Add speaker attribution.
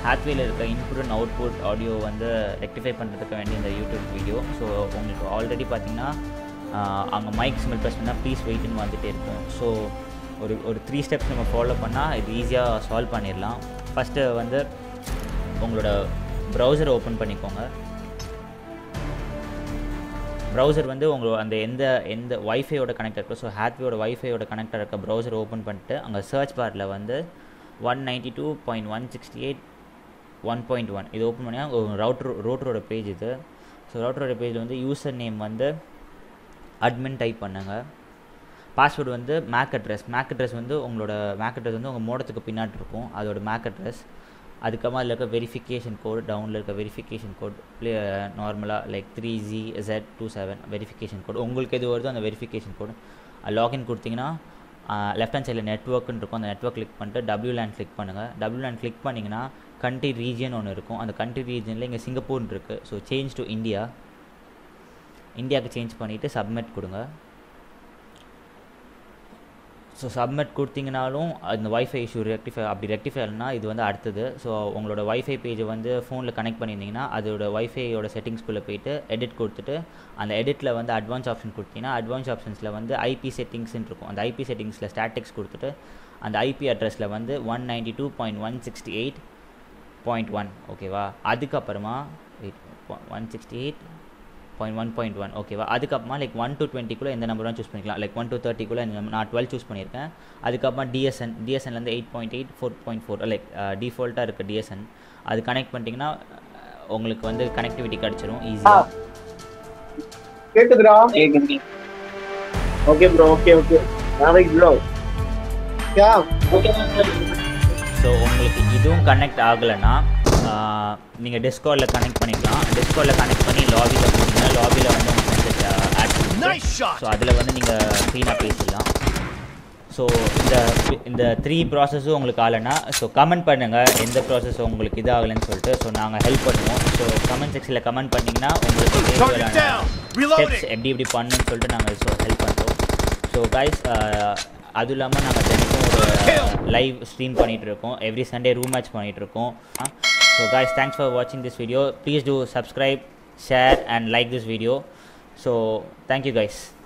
Speaker 1: ஹாத்வேல இருக்க input and output audio வந்து rectify பண்ணுறதுக்கு வேண்டிய இந்த யூடியூப் வீடியோ ஸோ உங்களுக்கு ஆல்ரெடி பார்த்தீங்கன்னா அங்கே மைக் சிம்பிள் ப்ரெஸ் பண்ணால் ப்ளீஸ் வெயிட்னு வந்துட்டே இருக்கும் ஸோ ஒரு ஒரு த்ரீ ஸ்டெப்ஸ் நம்ம ஃபாலோ பண்ணால் இது ஈஸியாக சால்வ் பண்ணிடலாம் ஃபஸ்ட்டு வந்து உங்களோட ப்ரௌசரை ஓப்பன் பண்ணிக்கோங்க ப்ரௌசர் வந்து உங்களோட அந்த எந்த எந்த வைஃபையோட கனெக்ட் இருக்கோ ஸோ ஹேத்வேயோட வைஃபையோட கனெக்டாக இருக்க ப்ரௌசர் ஓப்பன் பண்ணிட்டு அங்கே சர்ச் பாரில் வந்து one ninety two point one sixty eight one point one இது ஓப்பன் பண்ணியா ரவுட்ரு ரோட்டரோட பேஜ் இது ஸோ ரவுட்டரோட பேஜில் வந்து யூசர் நேம் வந்து அட்மின் டைப் பண்ணுங்க பாஸ்வேர்டு வந்து மேக் அட்ரஸ் மேக் அட்ரஸ் வந்து உங்களோட மேக் அட்ரஸ் வந்து உங்கள் மோடத்துக்கு பின்னாடி இருக்கும் அதோட மேக் அட்ரஸ் அதுக்கப்புறமா அதில் இருக்க வெரிஃபிகேஷன் கோடு டவுனில் இருக்க வெரிஃபிகேஷன் கோட் ப்ளே நார்மலாக like three G Z two seven verification code உங்களுக்கு எது வருதோ அந்த வெரிஃபிகேஷன் கோடு லாகின் கொடுத்தீங்கன்னா லெஃப்ட் ஹேண்ட் சைடில் நெட்ஒர்க்குன்னு இருக்கும் அந்த நெட்ஒர்க் கிளிக் பண்ணிட்டு டபிள்யூ லேண்ட் கிளிக் பண்ணுங்கள் டபிள்யூ லேண்ட் கிளிக் பண்ணிங்கன்னா கண்ட்ரி ரீஜியன் ஒன்று இருக்கும் அந்த கண்ட்ரி ரீஜனில் இங்கே சிங்கப்பூர்னு இருக்குது ஸோ சேஞ்ச் டு இந்தியா இந்தியாவுக்கு சேஞ்ச் பண்ணிவிட்டு சப்மிட் கொடுங்க ஸோ சப்மிட் கொடுத்தீங்கனாலும் அந்த வைஃபை இஷ்யூ ரெக்டிஃபை அப்படி ரெக்டிஃபை ஆகலனா இது வந்து அடுத்தது ஸோ உங்களோட வைஃபை பேஜை வந்து ஃபோனில் கனெக்ட் பண்ணியிருந்தீங்கன்னா அதோட வைஃபையோட செட்டிங்ஸ்குள்ளே போயிட்டு எடிட் கொடுத்துட்டு அந்த எடிட்டில் வந்து அட்வான்ஸ் ஆப்ஷன் கொடுத்தீங்கன்னா அட்வான்ஸ் ஆப்ஷன்ஸில் வந்து ஐபி செட்டிங்ஸ்னு இருக்கும் அந்த ஐபி செட்டிங்ஸில் ஸ்டாட்டிக்ஸ் கொடுத்துட்டு அந்த ஐபி அட்ரஸில் வந்து one ninety two point one sixty eight point one ஓகேவா அதுக்கப்புறமா one sixty eight point one point one ஓகேவா அதுக்கப்புறமா லைக் ஒன் டு டுவெண்ட்டிக்குள்ளே எந்த நம்பரும் சூஸ் பண்ணிக்கலாம் லைக் ஒன் டு தேர்ட்டிக்குள்ளே நான் டுவெல் சூஸ் பண்ணியிருக்கேன் அதுக்கப்புறமா டிஎஸ்என் டிஎஸ்என்லேருந்து eight point eight four point four like டிஃபால்ட்டாக இருக்குது டிஎஸ்என் அது கனெக்ட் பண்ணிட்டீங்கன்னா உங்களுக்கு வந்து கனெக்டிவிட்டி கிடச்சிரும் ஈஸியாக
Speaker 2: கேக்குதுடா
Speaker 3: கேக்குது
Speaker 2: ஓகே ப்ரோ ஓகே ஓகே நாளைக்கு ப்ரோ யா
Speaker 1: ஸோ உங்களுக்கு இதுவும் கனெக்ட் ஆகலைன்னா நீங்கள் டிஸ்கோடில் கனெக்ட் பண்ணிக்கலாம் டிஸ்கோடில் கனெக்ட் பண்ணி லாபியில் போனீங்கன்னா லாபியில் வந்து உங்கள் ஃப்ரெண்ட்ஸ் ஆட் பண்ணிட்டு ஸோ அதில் வந்து நீங்கள் ஃப்ரீனாக பேசிடலாம் ஸோ இந்த இந்த த்ரீ ப்ராசஸும் உங்களுக்கு ஆகலைன்னா ஸோ கமெண்ட் பண்ணுங்கள் எந்த ப்ராசஸ் உங்களுக்கு இது ஆகலைன்னு சொல்லிட்டு ஸோ நாங்கள் ஹெல்ப் பண்ணுவோம் ஸோ கமெண்ட் செக்ஷனில் கமெண்ட் பண்ணிங்கன்னா உங்களுக்கு தேவையான ஸ்டெப்ஸ் எப்படி எப்படி பண்ணணும்னு சொல்லிட்டு நாங்கள் ஸோ ஹெல்ப் பண்ணுறோம் ஸோ கைஸ் அதுவும் இல்லாமல் நாங்கள் தினைக்கும் ஒரு லைவ் ஸ்ட்ரீம் பண்ணிகிட்டு இருக்கோம் எவ்ரி சண்டே ரூம் மேட்ச் பண்ணிகிட்டு இருக்கோம் ஸோ கைஸ் தேங்க்ஸ் ஃபார் வாட்சிங் this video please do subscribe share and like this video so thank you guys